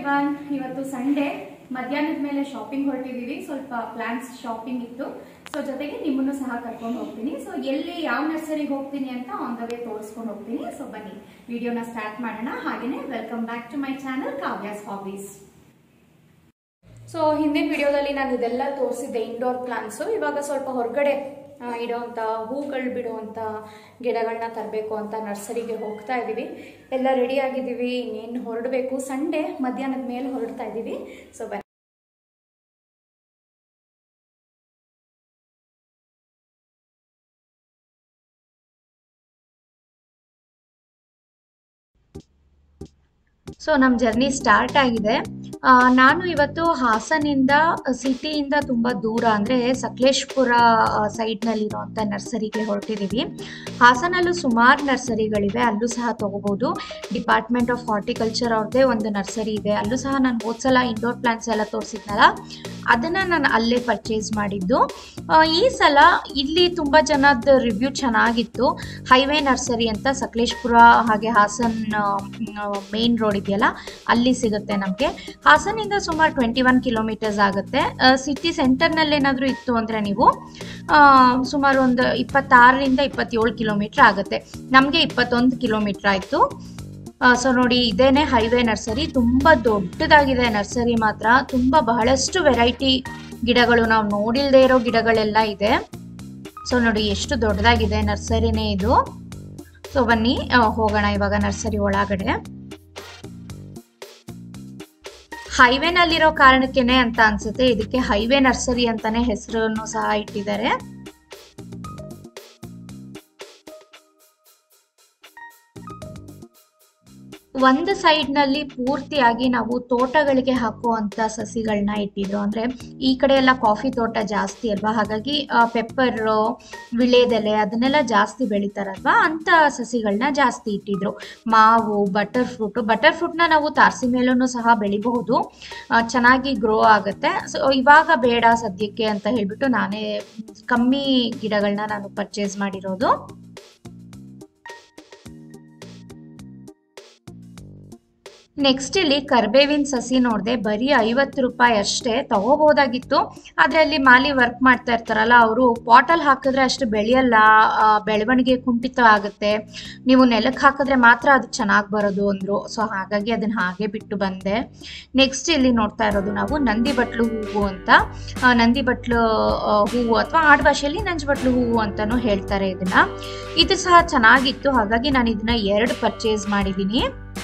everyone ಇವತ್ತು Sunday ಮಧ್ಯಾಹ್ನದ ಮೇಲೆ ಶಾಪಿಂಗ್ ಹೊರಟಿದ್ದೀವಿ ಸ್ವಲ್ಪ ಪ್ಲಾನ್ಸ್ ಶಾಪಿಂಗ್ ಇತ್ತು ಸೊ ಜೊತೆಗೆ ನಿಮ್ಮನ್ನು ಸಹ ಕರ್ಕೊಂಡು ಹೋಗ್ತೀನಿ ಸೊ ಎಲ್ಲಿ ಯಾವ ನರ್ಸರಿಗೆ ಹೋಗ್ತೀನಿ ಅಂತ ಆನ್ ದ ವೇ ತೋರಿಸ್ಕೊಂಡು ಹೋಗ್ತೀನಿ ಸೊ ಬನ್ನಿ ವಿಡಿಯೋನ ಸ್ಟಾರ್ಟ್ ಮಾಡೋಣ ಹಾಗೇನೆ welcome back to my channel Kavya's hobbies so ಹಿಂದಿನ ವಿಡಿಯೋದಲ್ಲಿ ನಾನು ಇದೆಲ್ಲ ತೋರಿಸಿದ್ದೆ ಇಂಡೋರ್ ಪ್ಲಾಂಟ್ಸು ಇವಾಗ ಸ್ವಲ್ಪ ಹೊರಗಡೆ ಆ, ಇಡೋವಂಥ ಹೂಗಳು ಬಿಡುವಂಥ ಗಿಡಗಳನ್ನ ತರಬೇಕು ಅಂತ ನರ್ಸರಿಗೆ ಹೋಗ್ತಾ ಇದ್ದೀವಿ ಎಲ್ಲ ರೆಡಿ ಆಗಿದ್ದೀವಿ ಇನ್ನೇನು ಹೊರಡಬೇಕು ಸಂಡೇ ಮಧ್ಯಾಹ್ನದ ಮೇಲೆ ಹೊರಡ್ತಾ ಇದ್ದೀವಿ ಸೊ ಬನ್ನಿ ಸೊ ನಮ್ಮ ಜರ್ನಿ ಸ್ಟಾರ್ಟ್ ಆಗಿದೆ ಆ, ನಾನು ಇವತ್ತು ಹಾಸನಿಂದ ಸಿಟಿಯಿಂದ ತುಂಬ ದೂರ ಅಂದರೆ ಸಕಲೇಶ್ಪುರ ಸೈಡ್ನಲ್ಲಿರುವಂಥ ನರ್ಸರಿಗೆ ಹೊರಟಿದ್ದೀವಿ ಹಾಸನಲ್ಲೂ ಸುಮಾರು ನರ್ಸರಿಗಳಿವೆ ಅಲ್ಲೂ ಸಹ ತೊಗೋಬೋದು ಡಿಪಾರ್ಟ್ಮೆಂಟ್ ಆಫ್ ಹಾರ್ಟಿಕಲ್ಚರ್ ಅವ್ರದ್ದೇ ಒಂದು ನರ್ಸರಿ ಇದೆ ಅಲ್ಲೂ ಸಹ ನಾನು ಹೋದ್ಸಲ ಇಂಡೋರ್ ಪ್ಲಾಂಟ್ಸ್ ಎಲ್ಲ ತೋರಿಸಿದ್ನಲ್ಲ ಅದನ್ನು ನಾನು ಅಲ್ಲೇ ಪರ್ಚೇಸ್ ಮಾಡಿದ್ದು ಆ, ಈ ಸಲ ಇಲ್ಲಿ ತುಂಬ ಜನದ ರಿವ್ಯೂ ಚೆನ್ನಾಗಿತ್ತು ಹೈವೇ ನರ್ಸರಿ ಅಂತ ಸಕಲೇಶ್ಪುರ ಹಾಗೆ ಹಾಸನ್ ಮೇನ್ ರೋಡ್ ಇದೆಯಲ್ಲ ಅಲ್ಲಿ ಸಿಗುತ್ತೆ ನಮಗೆ ಹಾಸನಿಂದ ಸುಮಾರು ಟ್ವೆಂಟಿ ಒನ್ ಕಿಲೋಮೀಟರ್ಸ್ ಆಗುತ್ತೆ ಸಿಟಿ ಸೆಂಟರ್ನಲ್ಲಿ ಏನಾದರೂ ಇತ್ತು ಅಂದರೆ ನೀವು ಆ, ಸುಮಾರು ಒಂದು ಇಪ್ಪತ್ತಾರರಿಂದ ಇಪ್ಪತ್ತೇಳು ಕಿಲೋಮೀಟ್ರ್ ಆಗುತ್ತೆ ನಮಗೆ ಇಪ್ಪತ್ತೊಂದು ಕಿಲೋಮೀಟ್ರ್ ಆಯಿತು ಸೊ ನೋಡಿ ಇದೇನೆ ಹೈವೇ ನರ್ಸರಿ ತುಂಬ ದೊಡ್ಡದಾಗಿದೆ ನರ್ಸರಿ ಮಾತ್ರ ತುಂಬ ಬಹಳಷ್ಟು ವೆರೈಟಿ ಗಿಡಗಳು ನಾವು ನೋಡಿಲ್ದೇ ಇರೋ ಗಿಡಗಳೆಲ್ಲ ಇದೆ ಸೊ ನೋಡಿ ಎಷ್ಟು ದೊಡ್ಡದಾಗಿದೆ ನರ್ಸರಿನೇ ಇದು ಸೊ ಬನ್ನಿ ಆ, ಹೋಗೋಣ ಇವಾಗ ನರ್ಸರಿ ಒಳಗಡೆ ಹೈವೇನಲ್ಲಿರೋ ಕಾರಣಕ್ಕೇನೆ ಅಂತ ಅನ್ಸುತ್ತೆ ಇದಕ್ಕೆ ಹೈವೇ ನರ್ಸರಿ ಅಂತಾನೆ ಹೆಸರನ್ನು ಸಹ ಇಟ್ಟಿದ್ದಾರೆ ಒಂದು ಸೈಡ್ನಲ್ಲಿ ಪೂರ್ತಿಯಾಗಿ ನಾವು ತೋಟಗಳಿಗೆ ಹಾಕುವಂಥ ಸಸಿಗಳನ್ನ ಇಟ್ಟಿದ್ರು ಅಂದರೆ ಈ ಕಡೆ ಎಲ್ಲ ಕಾಫಿ ತೋಟ ಜಾಸ್ತಿ ಅಲ್ವಾ ಹಾಗಾಗಿ ಪೆಪ್ಪರು ವಿಳೆದೆಲೆ ಅದನ್ನೆಲ್ಲ ಜಾಸ್ತಿ ಬೆಳಿತಾರಲ್ವಾ ಅಂಥ ಸಸಿಗಳನ್ನ ಜಾಸ್ತಿ ಇಟ್ಟಿದ್ರು ಮಾವು ಬಟರ್ ಫ್ರೂಟು ಬಟರ್ ಫ್ರೂಟ್ನ ನಾವು ತಾರಸಿ ಮೇಲೂ ಸಹ ಬೆಳಿಬಹುದು ಆ, ಚೆನ್ನಾಗಿ ಗ್ರೋ ಆಗುತ್ತೆ ಸೊ ಇವಾಗ ಬೇಡ ಸದ್ಯಕ್ಕೆ ಅಂತ ಹೇಳ್ಬಿಟ್ಟು ನಾನೇ ಕಮ್ಮಿ ಗಿಡಗಳನ್ನ ನಾನು ಪರ್ಚೇಸ್ ಮಾಡಿರೋದು ನೆಕ್ಸ್ಟ್ ಇಲ್ಲಿ ಕರ್ಬೇವಿನ ಸಸಿ ನೋಡಿದೆ ಬರೀ ಐವತ್ತು ರೂಪಾಯಿ ಅಷ್ಟೇ ತಗೋಬೋದಾಗಿತ್ತು ಆದರೆ ಅಲ್ಲಿ ಮಾಲಿ ವರ್ಕ್ ಮಾಡ್ತಾ ಇರ್ತಾರಲ್ಲ ಅವರು ಪಾಟಲ್ಲಿ ಹಾಕಿದ್ರೆ ಅಷ್ಟು ಬೆಳೆಯಲ್ಲ ಆ, ಬೆಳವಣಿಗೆ ಕುಂಠಿತ ಆಗುತ್ತೆ ನೀವು ನೆಲಕ್ಕೆ ಹಾಕಿದ್ರೆ ಮಾತ್ರ ಅದು ಚೆನ್ನಾಗಿ ಬರೋದು ಅಂದರು ಸೊ ಹಾಗಾಗಿ ಅದನ್ನು ಹಾಗೆ ಬಿಟ್ಟು ಬಂದೆ ನೆಕ್ಸ್ಟ್ ಇಲ್ಲಿ ನೋಡ್ತಾ ಇರೋದು ನಾವು ನಂದಿ ಬಟ್ಲು ಹೂವು ಅಂತ ಆ, ನಂದಿ ಬಟ್ಲು ಆ, ಹೂವು ಅಥವಾ ಆಡ್ಭಾಷೆಯಲ್ಲಿ ನಂಜು ಬಟ್ಲು ಹೂವು ಅಂತಲೂ ಹೇಳ್ತಾರೆ ಇದನ್ನ ಇದು ಸಹ ಚೆನ್ನಾಗಿತ್ತು ಹಾಗಾಗಿ ನಾನು ಇದನ್ನ ಎರಡು ಪರ್ಚೇಸ್ ಮಾಡಿದ್ದೀನಿ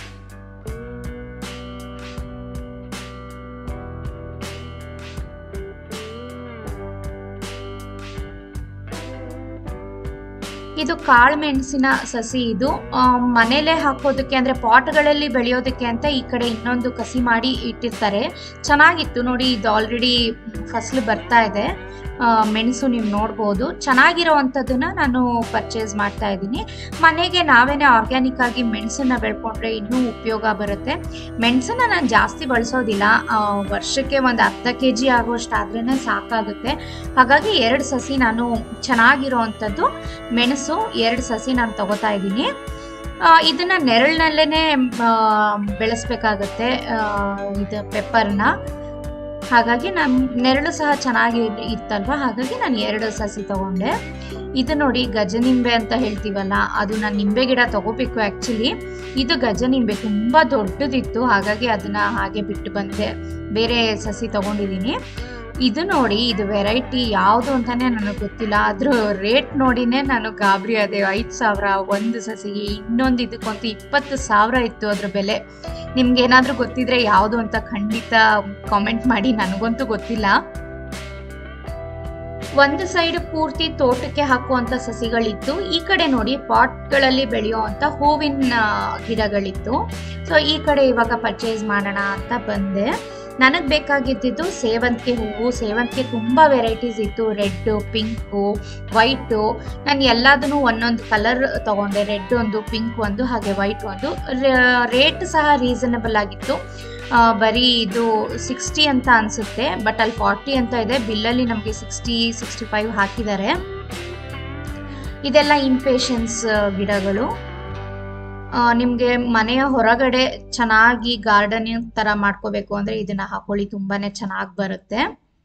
ಇದು ಕಾಳು ಮೆಣಸಿನ ಸಸಿ ಇದು ಆ, ಮನೇಲೆ ಹಾಕೋದಕ್ಕೆ ಅಂದರೆ ಪಾಟ್ಗಳಲ್ಲಿ ಬೆಳೆಯೋದಕ್ಕೆ ಅಂತ ಈ ಕಡೆ ಇನ್ನೊಂದು ಕಸಿ ಮಾಡಿ ಇಟ್ಟಿರ್ತಾರೆ ಚೆನ್ನಾಗಿತ್ತು ನೋಡಿ ಇದು ಆಲ್ರೆಡಿ ಫಸಲು ಬರ್ತಾ ಇದೆ ಆ, ಮೆಣಸು ನೀವು ನೋಡ್ಬೋದು ಚೆನ್ನಾಗಿರೋವಂಥದ್ದನ್ನ ನಾನು ಪರ್ಚೇಸ್ ಮಾಡ್ತಾ ಇದ್ದೀನಿ ಮನೆಗೆ ನಾವೇನೇ ಆರ್ಗ್ಯಾನಿಕ್ ಆಗಿ ಮೆಣಸನ್ನ ಬೆಳ್ಕೊಂಡ್ರೆ ಇನ್ನೂ ಉಪಯೋಗ ಬರುತ್ತೆ ಮೆಣಸನ್ನ ನಾನು ಜಾಸ್ತಿ ಬಳಸೋದಿಲ್ಲ ಆ, ವರ್ಷಕ್ಕೆ ಒಂದು ಅರ್ಧ ಕೆ ಜಿ ಆಗುವಷ್ಟು ಆದ್ರೇ ಸಾಕಾಗುತ್ತೆ ಹಾಗಾಗಿ ಎರಡು ಸಸಿ ನಾನು ಚೆನ್ನಾಗಿರೋ ಅಂಥದ್ದು ಮೆಣಸು ಎರಡು ಸಸಿ ನಾನು ತಗೋತಾ ಇದ್ದೀನಿ ಆ, ಇದನ್ನ ನೆರಳಿನಲ್ಲೇ ಬೆಳೆಸ್ಬೇಕಾಗತ್ತೆ ಆ, ಇದು ಪೆಪ್ಪರ್ನ ಹಾಗಾಗಿ ನಾನು ನೆರಳು ಸಹ ಚೆನ್ನಾಗಿ ಇತ್ತಲ್ವ ಹಾಗಾಗಿ ನಾನು ಎರಡು ಸಸಿ ತಗೊಂಡೆ ಇದು ನೋಡಿ ಗಜನಿಂಬೆ ಅಂತ ಹೇಳ್ತೀವಲ್ಲ ಅದು ನಾನು ನಿಂಬೆ ಗಿಡ ತಗೋಬೇಕು ಆ್ಯಕ್ಚುಲಿ ಇದು ಗಜನಿಂಬೆ ತುಂಬ ದೊಡ್ಡದಿತ್ತು ಹಾಗಾಗಿ ಅದನ್ನ ಹಾಗೆ ಬಿಟ್ಟು ಬಂದೆ ಬೇರೆ ಸಸಿ ತಗೊಂಡಿದ್ದೀನಿ ಇದು ನೋಡಿ ಇದು ವೆರೈಟಿ ಯಾವುದು ಅಂತಾನೆ ನನಗೆ ಗೊತ್ತಿಲ್ಲ ಅದ್ರ ರೇಟ್ ನೋಡಿನೇ ನಾನು ಗಾಬರಿ ಅದೇ ಐದು ಸಾವಿರ ಒಂದು ಸಸಿಗೆ ಇನ್ನೊಂದು ಇದಕ್ಕಂತೂ ಇಪ್ಪತ್ತು ಸಾವಿರ ಇತ್ತು ಅದ್ರ ಬೆಲೆ ನಿಮ್ಗೆ ಏನಾದರೂ ಗೊತ್ತಿದ್ರೆ ಯಾವುದು ಅಂತ ಖಂಡಿತ ಕಾಮೆಂಟ್ ಮಾಡಿ ನನಗಂತೂ ಗೊತ್ತಿಲ್ಲ ಒಂದು ಸೈಡ್ ಪೂರ್ತಿ ತೋಟಕ್ಕೆ ಹಾಕುವಂತ ಸಸಿಗಳಿತ್ತು ಈ ಕಡೆ ನೋಡಿ ಪಾಟ್ಗಳಲ್ಲಿ ಬೆಳೆಯುವಂತ ಹೂವಿನ ಗಿಡಗಳಿತ್ತು ಸೊ ಈ ಕಡೆ ಇವಾಗ ಪರ್ಚೇಸ್ ಮಾಡೋಣ ಅಂತ ಬಂದೆ ನನಗೆ ಬೇಕಾಗಿದ್ದಿದ್ದು ಸೇವಂತಿಗೆ ಹೂವು ಸೇವಂತಿಗೆ ತುಂಬ ವೆರೈಟೀಸ್ ಇತ್ತು ರೆಡ್ಡು ಪಿಂಕು ವೈಟು ನಾನು ಎಲ್ಲದನ್ನು ಒಂದೊಂದು ಕಲರ್ ತಗೊಂಡೆ ರೆಡ್ ಒಂದು ಪಿಂಕ್ ಒಂದು ಹಾಗೆ ವೈಟ್ ಒಂದು ರೇಟ್ ಸಹ ರೀಸನಬಲ್ ಆಗಿತ್ತು ಆ, ಬರೀ ಇದು ಸಿಕ್ಸ್ಟಿ ಅಂತ ಅನಿಸುತ್ತೆ ಬಟ್ ಅಲ್ಲಿ ಫಾರ್ಟಿ ಅಂತ ಇದೆ ಬಿಲ್ಲಲ್ಲಿ ನಮಗೆ ಸಿಕ್ಸ್ಟಿ ಸಿಕ್ಸ್ಟಿ ಫೈವ್ ಹಾಕಿದ್ದಾರೆ ಇದೆಲ್ಲ ಇಂಪೇಷನ್ಸ್ ಗಿಡಗಳು ನಿಮಗೆ ಮನೆಯ ಹೊರಗಡೆ ಚೆನ್ನಾಗಿ ಗಾರ್ಡನಿಂಗ್ ಥರ ಮಾಡ್ಕೋಬೇಕು ಅಂದರೆ ಇದನ್ನ ಹಾಕೊಳ್ಳಿ ತುಂಬಾನೇ ಚೆನ್ನಾಗಿ ಬರುತ್ತೆ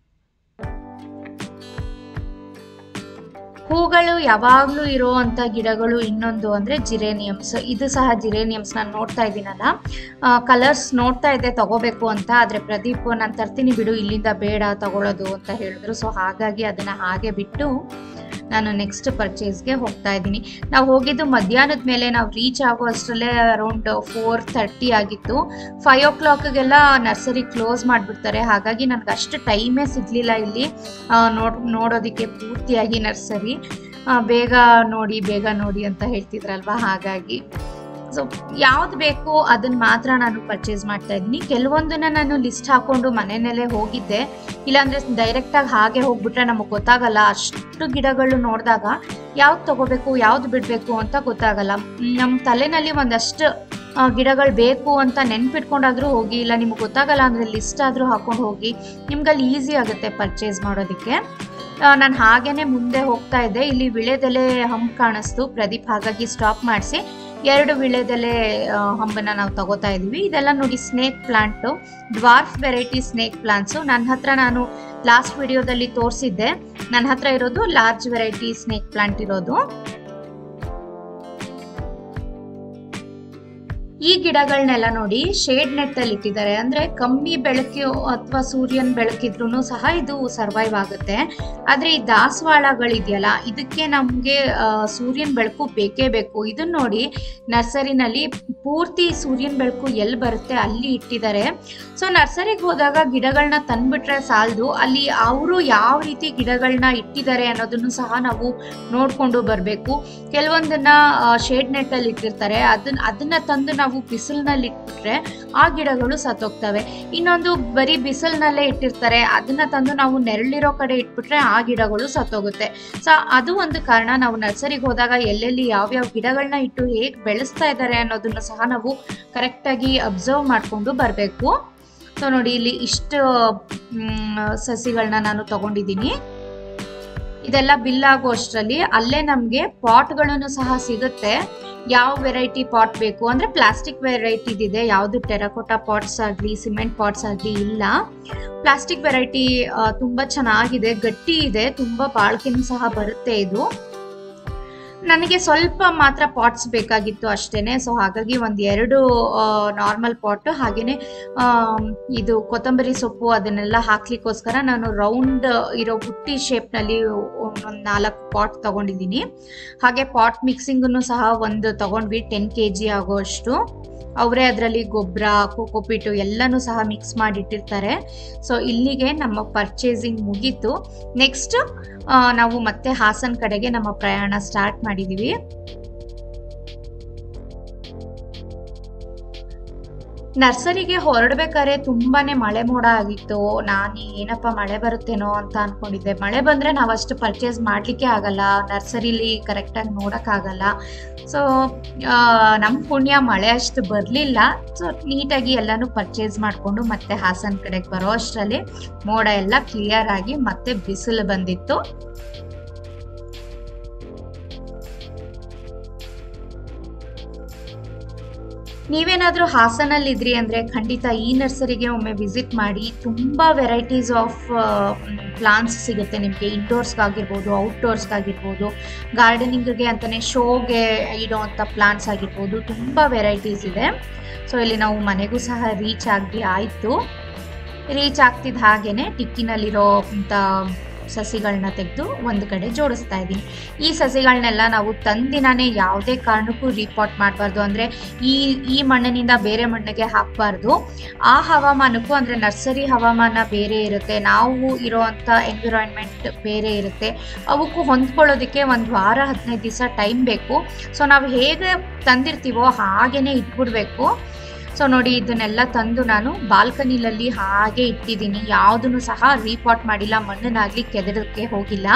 ಹೂಗಳು ಯಾವಾಗಲೂ ಇರುವಂಥ ಗಿಡಗಳು ಇನ್ನೊಂದು ಅಂದರೆ ಜಿರೇನಿಯಮ್ಸ್ ಇದು ಸಹ ಜಿರೇನಿಯಮ್ಸ್ ನಾನು ನೋಡ್ತಾ ಇದ್ದೀನಲ್ಲ ಕಲರ್ಸ್ ನೋಡ್ತಾ ಇದ್ದೆ ತಗೋಬೇಕು ಅಂತ ಆದರೆ ಪ್ರದೀಪ್ ನಾನು ತರ್ತೀನಿ ಬಿಡು ಇಲ್ಲಿಂದ ಬೇಡ ತಗೊಳ್ಳೋದು ಅಂತ ಹೇಳಿದ್ರು ಸೊ ಹಾಗಾಗಿ ಅದನ್ನು ಹಾಗೆ ಬಿಟ್ಟು ನಾನು ನೆಕ್ಸ್ಟ್ ಪರ್ಚೇಸ್ಗೆ ಹೋಗ್ತಾ ಇದ್ದೀನಿ ನಾವು ಹೋಗಿದ್ದು ಮಧ್ಯಾಹ್ನದ ಮೇಲೆ ನಾವು ರೀಚ್ ಆಗೋ ಅಷ್ಟರಲ್ಲೇ ಅರೌಂಡ್ ಫೋರ್ ತರ್ಟಿ ಆಗಿತ್ತು ಫೈವ್ ಓ ಕ್ಲಾಕ್ಗೆಲ್ಲ ನರ್ಸರಿ ಕ್ಲೋಸ್ ಮಾಡಿಬಿಡ್ತಾರೆ ಹಾಗಾಗಿ ನನಗೆ ಅಷ್ಟು ಟೈಮೇ ಸಿಗಲಿಲ್ಲ ಇಲ್ಲಿ ಆ, ನೋಡ್ ನೋಡೋದಕ್ಕೆ ಪೂರ್ತಿಯಾಗಿ ನರ್ಸರಿ ಆ, ಬೇಗ ನೋಡಿ ಬೇಗ ನೋಡಿ ಅಂತ ಹೇಳ್ತಿದ್ರಲ್ವಾ ಹಾಗಾಗಿ ಸೊ ಯಾವ್ದು ಬೇಕು ಅದನ್ನ ಮಾತ್ರ ನಾನು ಪರ್ಚೇಸ್ ಮಾಡ್ತಾ ಇದ್ದೀನಿ ಕೆಲವೊಂದನ್ನ ನಾನು ಲಿಸ್ಟ್ ಹಾಕೊಂಡು ಮನೆಯಲ್ಲೇ ಹೋಗಿದ್ದೆ ಇಲ್ಲಾಂದ್ರೆ ಡೈರೆಕ್ಟಾಗಿ ಹಾಗೆ ಹೋಗ್ಬಿಟ್ರೆ ನಮಗೆ ಗೊತ್ತಾಗಲ್ಲ ಅಷ್ಟು ಗಿಡಗಳು ನೋಡಿದಾಗ ಯಾವ್ದು ತಗೋಬೇಕು ಯಾವ್ದು ಬಿಡಬೇಕು ಅಂತ ಗೊತ್ತಾಗಲ್ಲ ನಮ್ಮ ತಲೆನಲ್ಲಿ ಒಂದಷ್ಟು ಗಿಡಗಳು ಬೇಕು ಅಂತ ನೆನ್ಪಿಟ್ಕೊಂಡಾದ್ರೂ ಹೋಗಿ ಇಲ್ಲ ನಿಮ್ಗೆ ಗೊತ್ತಾಗಲ್ಲ ಅಂದರೆ ಲಿಸ್ಟ್ ಆದರೂ ಹಾಕೊಂಡು ಹೋಗಿ ನಿಮ್ಗೆ ಅಲ್ಲಿ ಈಸಿ ಆಗುತ್ತೆ ಪರ್ಚೇಸ್ ಮಾಡೋದಕ್ಕೆ ನಾನು ಹಾಗೇನೆ ಮುಂದೆ ಹೋಗ್ತಾ ಇದ್ದೆ ಇಲ್ಲಿ ವಿಳೆದೆಲೆ ಹಂಪ್ ಕಾಣಿಸ್ತು ಪ್ರದೀಪ್ ಹಾಗಾಗಿ ಸ್ಟಾಪ್ ಮಾಡಿಸಿ ಎರಡು ವಿಳೆದೆಲೆ ಆ, ಹಂಬನ್ನ ನಾವು ತಗೋತಾ ಇದೀವಿ ಇದೆಲ್ಲ ನೋಡಿ snake plant dwarf variety snake plants ನನ್ನ ಹತ್ರ ನಾನು ಲಾಸ್ಟ್ ವಿಡಿಯೋದಲ್ಲಿ ತೋರಿಸಿದ್ದೆ ನನ್ನ ಹತ್ರ ಇರೋದು ಲಾರ್ಜ್ ವೆರೈಟಿ ಸ್ನೇಕ್ ಪ್ಲಾಂಟ್ ಇರೋದು ಈ ಗಿಡಗಳನ್ನೆಲ್ಲ ನೋಡಿ ಶೇಡ್ ನೆಟ್ ಅಲ್ಲಿ ಇಟ್ಟಿದ್ದಾರೆ ಅಂದ್ರೆ ಕಮ್ಮಿ ಬೆಳಕು ಅಥವಾ ಸೂರ್ಯನ ಬೆಳಕಿದ್ರು ಸಹ ಇದು ಸರ್ವೈವ್ ಆಗುತ್ತೆ ಆದ್ರೆ ಈ ದಾಸವಾಳಗಳಿದೆಯಲ್ಲ ಇದಕ್ಕೆ ನಮಗೆ ಸೂರ್ಯನ ಬೆಳಕು ಬೇಕೇ ಬೇಕು ಇದನ್ನ ನೋಡಿ ನರ್ಸರಿನಲ್ಲಿ ಪೂರ್ತಿ ಸೂರ್ಯನ ಬೆಳಕು ಎಲ್ಲಿ ಬರುತ್ತೆ ಅಲ್ಲಿ ಇಟ್ಟಿದ್ದಾರೆ ಸೊ ನರ್ಸರಿಗೆ ಹೋದಾಗ ಗಿಡಗಳನ್ನ ತಂದ್ಬಿಟ್ರೆ ಸಾಲದು ಅಲ್ಲಿ ಅವರು ಯಾವ ರೀತಿ ಗಿಡಗಳನ್ನ ಇಟ್ಟಿದ್ದಾರೆ ಅನ್ನೋದನ್ನು ಸಹ ನಾವು ನೋಡ್ಕೊಂಡು ಬರಬೇಕು ಕೆಲವೊಂದನ್ನ ಶೇಡ್ ನೆಟ್ಟಲ್ಲಿ ಇಟ್ಟಿರ್ತಾರೆ ಅದನ್ನ ಅದನ್ನ ತಂದು ನಾವು ಬಿಸಿಲಿನಲ್ಲಿ ಇಟ್ಬಿಟ್ರೆ ಆ ಗಿಡಗಳು ಸತ್ತೋಗ್ತವೆ ಇನ್ನೊಂದು ಬರೀ ಬಿಸಿಲಿನಲ್ಲೇ ಇಟ್ಟಿರ್ತಾರೆ ಅದನ್ನ ತಂದು ನಾವು ನೆರಳಿರೋ ಕಡೆ ಇಟ್ಬಿಟ್ರೆ ಆ ಗಿಡಗಳು ಸತ್ತೋಗುತ್ತೆ ಸೊ ಅದು ಒಂದು ಕಾರಣ ನಾವು ನರ್ಸರಿಗೆ ಹೋದಾಗ ಎಲ್ಲೆಲ್ಲಿ ಯಾವ್ಯಾವ ಗಿಡಗಳನ್ನ ಇಟ್ಟು ಹೇಗೆ ಬೆಳೆಸ್ತಾ ಇದ್ದಾರೆ ಅನ್ನೋದನ್ನು ಸಹ ನಾವು ಕರೆಕ್ಟಾಗಿ ಅಬ್ಸರ್ವ್ ಮಾಡಿಕೊಂಡು ಬರಬೇಕು ಸೊ ನೋಡಿ ಇಲ್ಲಿ ಇಷ್ಟು ಸಸಿಗಳನ್ನ ನಾನು ತಗೊಂಡಿದ್ದೀನಿ ಇದೆಲ್ಲ ಬಿಲ್ ಆಗೋ ಅಷ್ಟರಲ್ಲಿ ಅಲ್ಲೇ ನಮಗೆ ಪಾಟ್ಗಳನ್ನು ಸಹ ಸಿಗುತ್ತೆ ಯಾವ ವೆರೈಟಿ ಪಾಟ್ ಬೇಕು ಅಂದರೆ ಪ್ಲಾಸ್ಟಿಕ್ ವೆರೈಟಿದಿದೆ ಯಾವುದು ಟೆರಕೋಟಾ ಪಾಟ್ಸ್ ಆಗಲಿ ಸಿಮೆಂಟ್ ಪಾಟ್ಸ್ ಆಗಲಿ ಇಲ್ಲ ಪ್ಲಾಸ್ಟಿಕ್ ವೆರೈಟಿ ತುಂಬ ಚೆನ್ನಾಗಿದೆ ಗಟ್ಟಿ ಇದೆ ತುಂಬ ಬಾಳ್ಕೆನೂ ಸಹ ಬರುತ್ತೆ ಇದು ನನಗೆ ಸ್ವಲ್ಪ ಮಾತ್ರ ಪಾಟ್ಸ್ ಬೇಕಾಗಿತ್ತು ಅಷ್ಟೇನೆ ಸೊ ಹಾಗಾಗಿ ಒಂದು ಎರಡು ನಾರ್ಮಲ್ ಪಾಟ್ ಹಾಗೆಯೇ ಇದು ಕೊತ್ತಂಬರಿ ಸೊಪ್ಪು ಅದನ್ನೆಲ್ಲ ಹಾಕ್ಲಿಕ್ಕೋಸ್ಕರ ನಾನು ರೌಂಡ್ ಇರೋ ಬುಟ್ಟಿ ಶೇಪ್ನಲ್ಲಿ ಒಂದು ನಾಲ್ಕು ಪಾಟ್ ತಗೊಂಡಿದ್ದೀನಿ ಹಾಗೆ ಪಾಟ್ ಮಿಕ್ಸಿಂಗನ್ನು ಸಹ ಒಂದು ತಗೊಂಡ್ವಿ ಟೆನ್ ಕೆ ಜಿ ಆಗೋಷ್ಟು ಅವರೇ ಅದರಲ್ಲಿ ಗೊಬ್ಬರ ಕೋಕೋಪಿಟ್ಟು ಎಲ್ಲನೂ ಸಹ ಮಿಕ್ಸ್ ಮಾಡಿಟ್ಟಿರ್ತಾರೆ ಸೊ ಇಲ್ಲಿಗೆ ನಮ್ಮ ಪರ್ಚೇಸಿಂಗ್ ಮುಗೀತು ನೆಕ್ಸ್ಟ್ ನಾವು ಮತ್ತೆ ಹಾಸನ್ ಕಡೆಗೆ ನಮ್ಮ ಪ್ರಯಾಣ ಸ್ಟಾರ್ಟ್ ಮಾಡಿದ್ದೀವಿ ನರ್ಸರಿಗೆ ಹೊರಡ್ಬೇಕಾದ್ರೆ ತುಂಬಾನೇ ಮಳೆ ಮೋಡ ಆಗಿತ್ತು ನಾನು ಏನಪ್ಪ ಮಳೆ ಬರುತ್ತೇನೋ ಅಂತ ಅನ್ಕೊಂಡಿದ್ದೆ ಮಳೆ ಬಂದ್ರೆ ನಾವು ಅಷ್ಟು ಪರ್ಚೇಸ್ ಮಾಡ್ಲಿಕ್ಕೆ ಆಗಲ್ಲ ನರ್ಸರಿಲಿ ಕರೆಕ್ಟಾಗಿ ನೋಡೋಕ್ಕಾಗಲ್ಲ ಸೊ ನಮ್ಮ ಪುಣ್ಯ ಮಳೆ ಅಷ್ಟು ಬರಲಿಲ್ಲ ಸೊ ನೀಟಾಗಿ ಎಲ್ಲನೂ ಪರ್ಚೇಸ್ ಮಾಡಿಕೊಂಡು ಮತ್ತೆ ಹಾಸನ್ ಕಡೆಗೆ ಬರೋ ಅಷ್ಟರಲ್ಲಿ ಮೋಡ ಎಲ್ಲ ಕ್ಲಿಯರ್ ಆಗಿ ಮತ್ತೆ ಬಿಸಿಲು ಬಂದಿತ್ತು ನೀವೇನಾದರೂ ಹಾಸನಲ್ಲಿ ಇದ್ರಿ ಅಂದರೆ ಖಂಡಿತ ಈ ನರ್ಸರಿಗೆ ಒಮ್ಮೆ ವಿಸಿಟ್ ಮಾಡಿ ತುಂಬ ವೆರೈಟೀಸ್ ಆಫ್ ಪ್ಲಾಂಟ್ಸ್ ಸಿಗುತ್ತೆ ನಿಮಗೆ ಇಂಡೋರ್ಸ್ಗಾಗಿರ್ಬೋದು ಔಟ್ಡೋರ್ಸ್ಗಾಗಿರ್ಬೋದು ಗಾರ್ಡನಿಂಗ್ಗೆ ಅಂತಲೇ ಶೋಗೆ ಇಡೋವಂಥ ಪ್ಲಾಂಟ್ಸ್ ಆಗಿರ್ಬೋದು ತುಂಬ ವೆರೈಟೀಸ್ ಇದೆ ಸೊ ಇಲ್ಲಿ ನಾವು ಮನೆಗೂ ಸಹ ರೀಚ್ ಆಗಿ ಆಯಿತು ರೀಚ್ ಆಗ್ತಿದ್ದ ಹಾಗೇನೆ ಟಿಕ್ಕಿನಲ್ಲಿರೋ ಅಂಥ ಸಸಿಗಳನ್ನ ತೆಗೆದು ಒಂದು ಕಡೆ ಜೋಡಿಸ್ತಾ ಇದ್ದೀನಿ ಈ ಸಸಿಗಳನ್ನೆಲ್ಲ ನಾವು ತಂದಿನಾನೇ ಯಾವುದೇ ಕಾರಣಕ್ಕೂ ರಿಪೋರ್ಟ್ ಮಾಡಬಾರ್ದು ಅಂದರೆ ಈ ಈ ಮಣ್ಣಿನಿಂದ ಬೇರೆ ಮಣ್ಣಿಗೆ ಹಾಕಬಾರ್ದು ಆ ಹವಾಮಾನಕ್ಕೂ ಅಂದರೆ ನರ್ಸರಿ ಹವಾಮಾನ ಬೇರೆ ಇರುತ್ತೆ ನಾವು ಇರೋವಂಥ ಎನ್ವಿರಾನ್ಮೆಂಟ್ ಬೇರೆ ಇರುತ್ತೆ ಅವಕ್ಕೂ ಹೊಂದ್ಕೊಳ್ಳೋದಕ್ಕೆ ಒಂದು ವಾರ ಹದಿನೈದು ದಿವಸ ಟೈಮ್ ಬೇಕು ಸೊ ನಾವು ಹೇಗೆ ತಂದಿರ್ತೀವೋ ಹಾಗೇ ಇಟ್ಬಿಡ್ಬೇಕು ಸೊ ನೋಡಿ ಇದನ್ನೆಲ್ಲ ತಂದು ನಾನು ಬಾಲ್ಕನಿಲಲ್ಲಿ ಹಾಗೆ ಇಟ್ಟಿದ್ದೀನಿ ಯಾವುದನ್ನು ಸಹ ರೀಪಾಟ್ ಮಾಡಿಲ್ಲ ಮಣ್ಣನ್ನಾಗಲಿ ಕೆದರಕ್ಕೆ ಹೋಗಿಲ್ಲ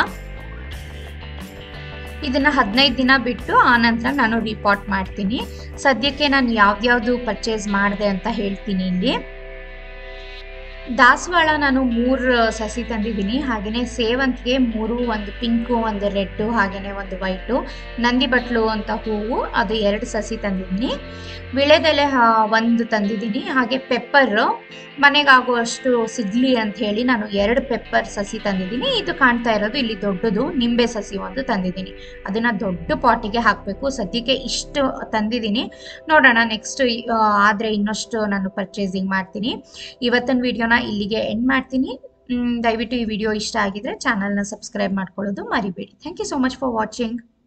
ಇದನ್ನ ಹದಿನೈದು ದಿನ ಬಿಟ್ಟು ಆನಂತರ ನಾನು ರೀಪಾಟ್ ಮಾಡ್ತೀನಿ ಸದ್ಯಕ್ಕೆ ನಾನು ಯಾವ್ದ್ಯಾವ್ದು ಪರ್ಚೇಸ್ ಮಾಡಿದೆ ಅಂತ ಹೇಳ್ತೀನಿ ಇಲ್ಲಿ ದಾಸವಾಳ ನಾನು ಮೂರು ಸಸಿ ತಂದಿದ್ದೀನಿ ಹಾಗೆಯೇ ಸೇವಂತಿಗೆ ಮೂರು ಒಂದು ಪಿಂಕು ಒಂದು ರೆಡ್ಡು ಹಾಗೆಯೇ ಒಂದು ವೈಟು ನಂದಿ ಬಟ್ಲು ಅಂತ ಹೂವು ಅದು ಎರಡು ಸಸಿ ತಂದಿದ್ದೀನಿ ವಿಳೆದೆಲೆ ಹಾ- ಒಂದು ತಂದಿದ್ದೀನಿ ಹಾಗೆ ಪೆಪ್ಪರು ಮನೆಗಾಗುವಷ್ಟು ಸಿಗ್ಲಿ ಅಂತ ಹೇಳಿ ನಾನು ಎರಡು ಪೆಪ್ಪರ್ ಸಸಿ ತಂದಿದ್ದೀನಿ ಇದು ಕಾಣ್ತಾ ಇರೋದು ಇಲ್ಲಿ ದೊಡ್ಡದು ನಿಂಬೆ ಸಸಿ ಒಂದು ತಂದಿದ್ದೀನಿ ಅದನ್ನು ದೊಡ್ಡ ಪಾಟಿಗೆ ಹಾಕಬೇಕು ಸದ್ಯಕ್ಕೆ ಇಷ್ಟು ತಂದಿದ್ದೀನಿ ನೋಡೋಣ ನೆಕ್ಸ್ಟ್ ಆದರೆ ಇನ್ನಷ್ಟು ನಾನು ಪರ್ಚೇಸಿಂಗ್ ಮಾಡ್ತೀನಿ ಇವತ್ತಿನ ವಿಡಿಯೋನ ಇಲ್ಲಿಗೆ ಎಂಡ್ ಮಾಡ್ತೀನಿ ಮ್, ದಯವಿಟ್ಟು ಈ ವಿಡಿಯೋ ಇಷ್ಟ ಆಗಿದ್ರೆ ಚಾನಲ್ನ ಸಬ್ಸ್ಕ್ರೈಬ್ ಮಾಡ್ಕೊಳ್ಳೋದು ಮರಿಬೇಡಿ thank you so much for watching